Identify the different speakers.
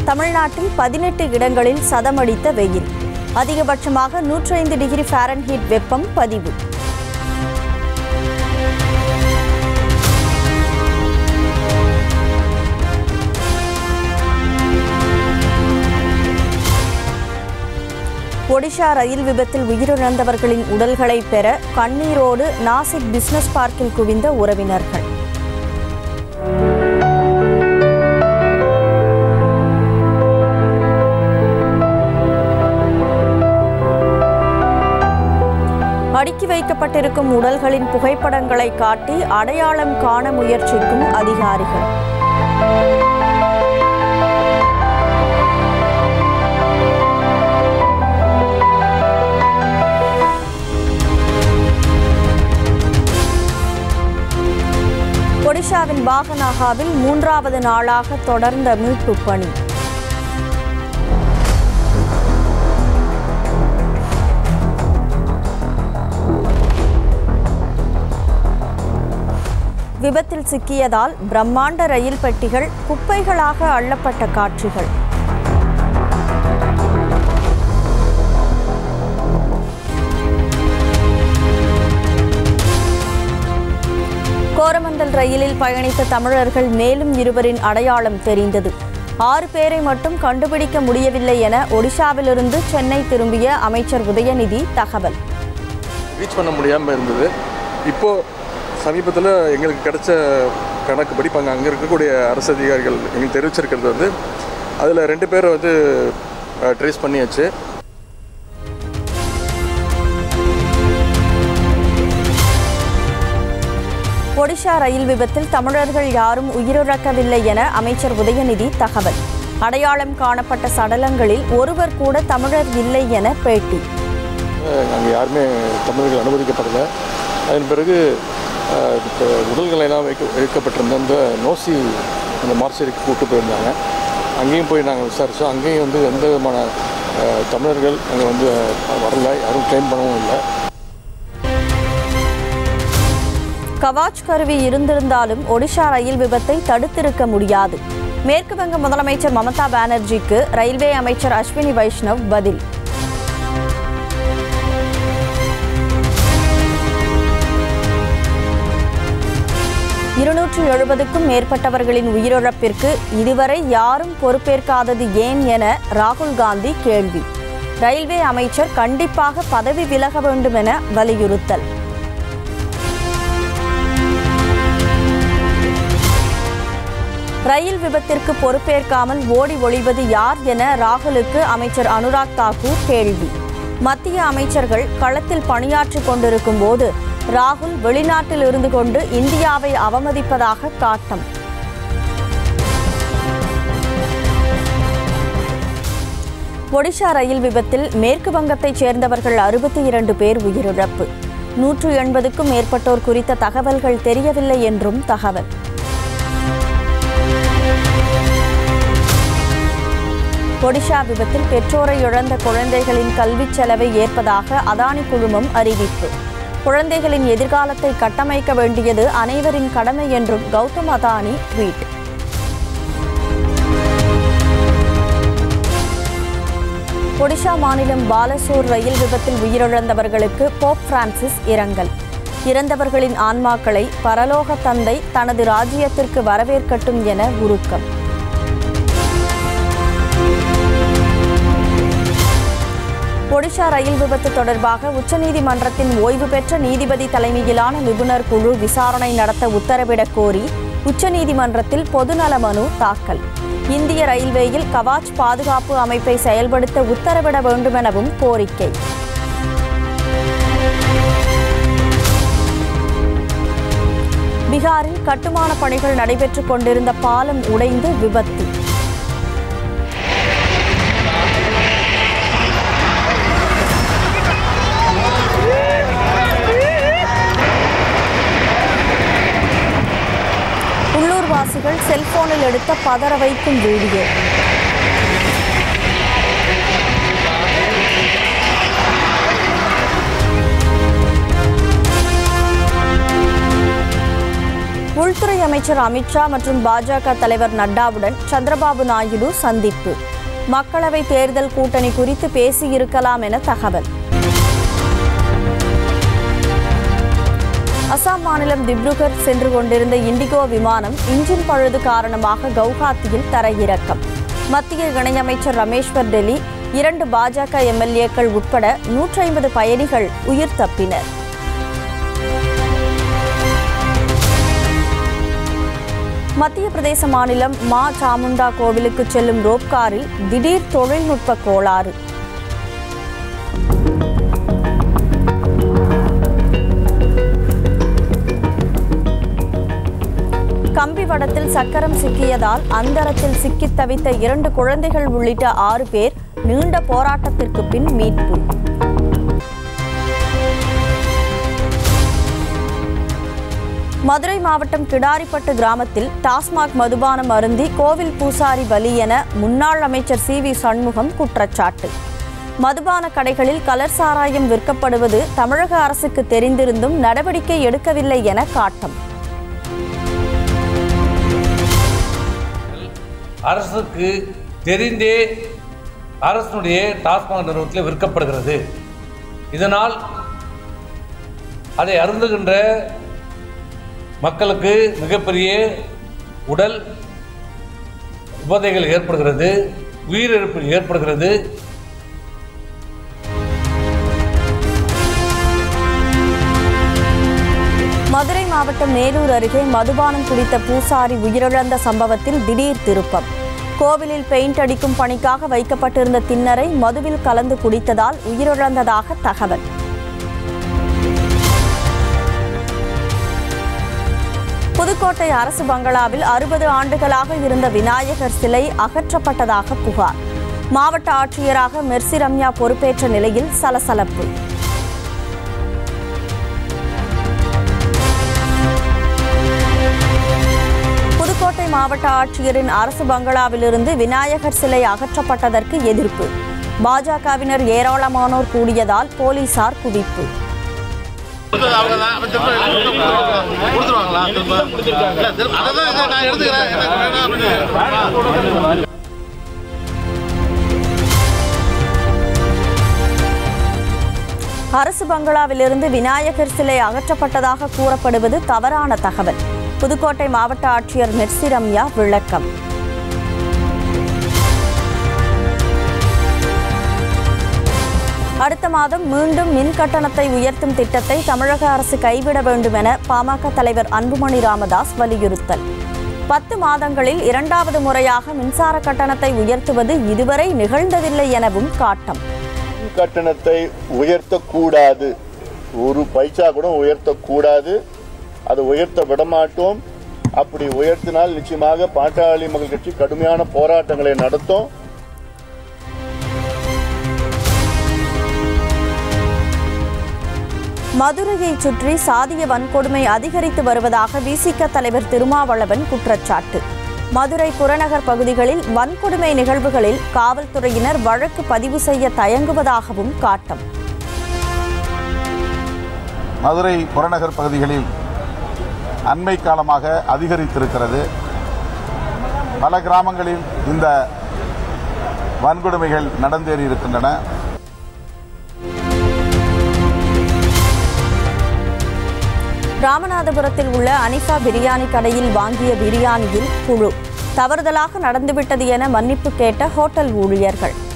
Speaker 1: தமிழ்நாட்டில் பதினெட்டு இடங்களில் சதமடித்த வெயில் அதிகபட்சமாக 105 டிகிரி ஃபாரன்ஹீட் வெப்பம் பதிவு ஒடிஷா ரயில் விபத்தில் உயிரிழந்தவர்களின் உடல்களை பெற கண்ணீரோடு நாசிக் பிசினஸ் பார்க்கில் குவிந்த உறவினர்கள் அடுக்கி வைக்கப்பட்டிருக்கும் உடல்களின் புகைப்படங்களை காட்டி அடையாளம் காண முயற்சிக்கும் அதிகாரிகள் ஒடிஷாவின் பாகநாகாவில் மூன்றாவது நாளாக தொடர்ந்த மீட்புப் பணி விபத்தில் சிக்கியதால் பிரம்மாண்ட ரயில் பெட்டிகள் குப்பைகளாக அள்ளப்பட்ட காட்சிகள் கோரமண்டல் ரயிலில் பயணித்த தமிழர்கள் மேலும் இருவரின் அடையாளம் தெரிந்தது ஆறு பேரை மட்டும் கண்டுபிடிக்க முடியவில்லை என ஒடிஷாவிலிருந்து சென்னை திரும்பிய அமைச்சர் உதயநிதி தகவல்
Speaker 2: ரீச் பண்ண முடியாமல் இருந்தது இப்போது சமீபத்தில் எங்களுக்கு கிடைச்ச கணக்குப்படி இப்போ அங்கே அங்கே இருக்கக்கூடிய அரசு அதிகாரிகள் எங்களுக்கு தெரிவிச்சிருக்கிறது வந்து அதில் ரெண்டு பேரை வந்து ட்ரேஸ் பண்ணியாச்சு
Speaker 1: ஒடிஷா ரயில் விபத்தில் தமிழர்கள் யாரும் உயிரிழக்கவில்லை என அமைச்சர் உதயநிதி தகவல் அடையாளம் காணப்பட்ட சடலங்களில் ஒருவர் கூட தமிழர் இல்லை என பேட்டி
Speaker 2: அங்கே யாருமே தமிழர்கள் அனுமதிக்கப்படலை அதன் பிறகு அஹ், இப்போ உடல்களை எல்லாம் வைக்க வைக்கப்பட்டிருந்த அந்த நோசி அந்த மார்ச்சரிக்கு கூட்டு போயிருந்தாங்க அங்கேயும் போய் நாங்கள் விசாரித்தோம் அங்கேயும் வந்து எந்த விதமான அஹ், தமிழர்கள் அங்கே வந்து அஹ், வரல யாரும் கிளைம் பண்ணவும் இல்லை
Speaker 1: கவாச் கருவி இருந்திருந்தாலும் ஒடிஷா ரயில் விபத்தை தடுத்திருக்க முடியாது மேற்கு வங்க முதலமைச்சர் மமதா பானர்ஜிக்கு ரயில்வே அமைச்சர் அஸ்வினி வைஷ்ணவ் பதில் இருநூற்று எழுபதுக்கும் மேற்பட்டவர்களின் உயிரிழப்பிற்கு இதுவரை யாரும் பொறுப்பேற்காதது ஏன் என ராகுல் காந்தி கேள்வி ரயில்வே அமைச்சர் கண்டிப்பாக பதவி விலக வேண்டும் என வலியுறுத்தல் ரயில் விபத்திற்கு பொறுப்பேற்காமல் ஓடி ஒளிவது யார் என ராகுலுக்கு அமைச்சர் அனுராக் தாக்கூர் கேள்வி மத்திய அமைச்சர்கள் களத்தில் பணியாற்றிக் கொண்டிருக்கும் போது ராகுல் வெளிநாட்டில் இருந்து கொண்டு இந்தியாவை அவமதிப்பதாக காட்டம் ஒடிஷா ரயில் விபத்தில் மேற்கு வங்கத்தைச் சேர்ந்தவர்கள் அறுபத்தி இரண்டு பேர் உயிரிழப்பு நூற்று எண்பதுக்கும் மேற்பட்டோர் குறித்த தகவல்கள் தெரியவில்லை என்றும் தகவல் ஒடிஷா விபத்தில் பெற்றோரை இழந்த குழந்தைகளின் கல்விச் செலவை ஏற்பதாக அதானி குழுமம் அறிவிப்பு குழந்தைகளின் எதிர்காலத்தை கட்டமைக்க வேண்டியது அனைவரின் கடமை என்றும் கௌதம் அதானி ட்வீட் ஒடிஷா மாநிலம் பாலசோர் ரயில் விபத்தில் உயிரிழந்தவர்களுக்கு போப் பிரான்சிஸ் இரங்கல் இறந்தவர்களின் ஆன்மாக்களை பரலோக தந்தை தனது ராஜ்யத்திற்கு வரவேற்கட்டும் என உருக்கம் ஒடிஷா ரயில் விபத்து தொடர்பாக உச்சநீதிமன்றத்தின் ஓய்வு பெற்ற நீதிபதி தலைமையிலான நிபுணர் குழு விசாரணை நடத்த உத்தரவிடக் கோரி உச்சநீதிமன்றத்தில் பொதுநல மனு தாக்கல் இந்திய ரயில்வேயில் கவாச் பாதுகாப்பு அமைப்பை செயல்படுத்த உத்தரவிட வேண்டுமெனவும் கோரிக்கை பீகாரில் கட்டுமான பணிகள் நடைபெற்றுக் கொண்டிருந்த பாலம் உடைந்து விபத்து உள்ளூர்வாசிகள் செல்போனில் எடுத்த பதற வைக்கும் வீடியோ உள்துறை அமைச்சர் அமித்ஷா மற்றும் பாஜக தலைவர் நட்டாவுடன் சந்திரபாபு நாயுடு சந்திப்பு மக்களவை தேர்தல் கூட்டணி குறித்து பேசியிருக்கலாம் என தகவல் அசாம் மாநிலம் திப்ருகர் சென்று கொண்டிருந்த இண்டிகோ விமானம் இன்ஜின் பழுது காரணமாக கவுஹாத்தியில் தரையிறக்கம் மத்திய இணையமைச்சர் ரமேஷ்வர் டெல்லி இரண்டு பாஜக எம்எல்ஏக்கள் உட்பட நூற்றி ஐம்பது பயணிகள் உயிர் தப்பினர் மத்திய பிரதேச மாநிலம் மா சாமுண்டா கோவிலுக்கு செல்லும் ரோப் காரில் திடீர் தொழில்நுட்ப கோளாறு கம்பி வடத்தில் சக்கரம் சிக்கியதால் அந்தரத்தில் சிக்கித் தவித்த இரண்டு குழந்தைகள் உள்ளிட்ட ஆறு பேர் நீண்ட போராட்டத்திற்கு பின் மீட்பு மதுரை மாவட்டம் கிடாரிப்பட்டு கிராமத்தில் டாஸ்மாக் மதுபானம் அருந்தி கோவில் பூசாரி பலி என முன்னாள் அமைச்சர் சி வி சண்முகம் குற்றச்சாட்டு மதுபான கடைகளில் கலர் சாராயம் விற்கப்படுவது தமிழக அரசுக்கு தெரிந்திருந்தும் நடவடிக்கை எடுக்கவில்லை என காட்டம்
Speaker 3: அரசுக்கு தெரிந்தே அரசுடைய டாஸ்மாக் நிறுவனத்தில் விற்கப்படுகிறது இதனால் அதை அருந்துகின்ற மக்களுக்கு மிகப்பெரிய உடல் உபதைகள் ஏற்படுகிறது உயிரிழப்பு ஏற்படுகிறது
Speaker 1: மதுரை மாவட்டம் மேலூர் அருகே மதுபானம் குடித்த பூசாரி உயிரிழந்த சம்பவத்தில் திடீர் திருப்பம் கோவிலில் பெயிண்ட் அடிக்கும் பணிக்காக வைக்கப்பட்டிருந்த திண்ணறை மதுவில் கலந்து குடித்ததால் உயிரிழந்ததாக தகவல் புதுக்கோட்டை அரசு பங்களாவில் அறுபது ஆண்டுகளாக இருந்த விநாயகர் சிலை அகற்றப்பட்டதாக புகார் மாவட்ட ஆட்சியராக மெர்சி ரம்யா பொறுப்பேற்ற நிலையில் சலசலப்பு புதுக்கோட்டை மாவட்ட ஆட்சியரின் அரசு பங்களாவிலிருந்து விநாயகர் சிலை அகற்றப்பட்டதற்கு எதிர்ப்பு பாஜகவினர் ஏராளமானோர் கூடியதால் போலீசார் குவிப்பு
Speaker 4: அவங்க தான் அவன் திரும்ப கொடுத்துருவாங்களா திரும்ப இல்ல, திரும்ப அதை தான் இதை நான் எடுத்துக்கிறேன் எனக்கு வேணாம் அப்படின்னு
Speaker 1: அரசு பங்களாவிலிருந்து விநாயகர் சிலை அகற்றப்பட்டதாக கூறப்படுவது தவறான தகவல் புதுக்கோட்டை மாவட்ட ஆட்சியர் மெர்சி ரம்யா விளக்கம் அடுத்த மாதம் மீண்டும் மின் கட்டணத்தை உயர்த்தும் திட்டத்தை தமிழக அரசு கைவிட வேண்டும் என பாமக தலைவர் அன்புமணி ராமதாஸ் வலியுறுத்தல் பத்து மாதங்களில் இரண்டாவது முறையாக மின்சார கட்டணத்தை உயர்த்துவது இதுவரை நிகழ்ந்ததில்லை எனவும் காட்டம்
Speaker 5: மின் கட்டணத்தை உயர்த்தக்கூடாது ஒரு பைசா கூட உயர்த்தக்கூடாது அதை உயர்த்த விடமாட்டோம் அப்படி உயர்த்தினால் நிச்சயமாக பாட்டாளி மக்கள் கட்சி கடுமையான போராட்டங்களை நடத்தும்
Speaker 1: மதுரையைச் சுற்றி சாதிய வன்கொடுமை அதிகரித்து வருவதாக விசிக தலைவர் திருமாவளவன் குற்றச்சாட்டு மதுரை புறநகர் பகுதிகளில் வன்கொடுமை நிகழ்வுகளில் காவல்துறையினர் வழக்கு பதிவு செய்ய தயங்குவதாகவும் காட்டம்
Speaker 6: மதுரை புறநகர் பகுதிகளில் அண்மை காலமாக அதிகரித்திருக்கிறது பல கிராமங்களில் இந்த வன்கொடுமைகள் நடந்தேறி இருக்கின்றன
Speaker 1: ராமநாதபுரத்தில் உள்ள அனிஃபா பிரியாணி கடையில் வாங்கிய பிரியாணியில் புழு தவறுதலாக நடந்துவிட்டது என மன்னிப்பு கேட்ட ஹோட்டல் ஊழியர்கள்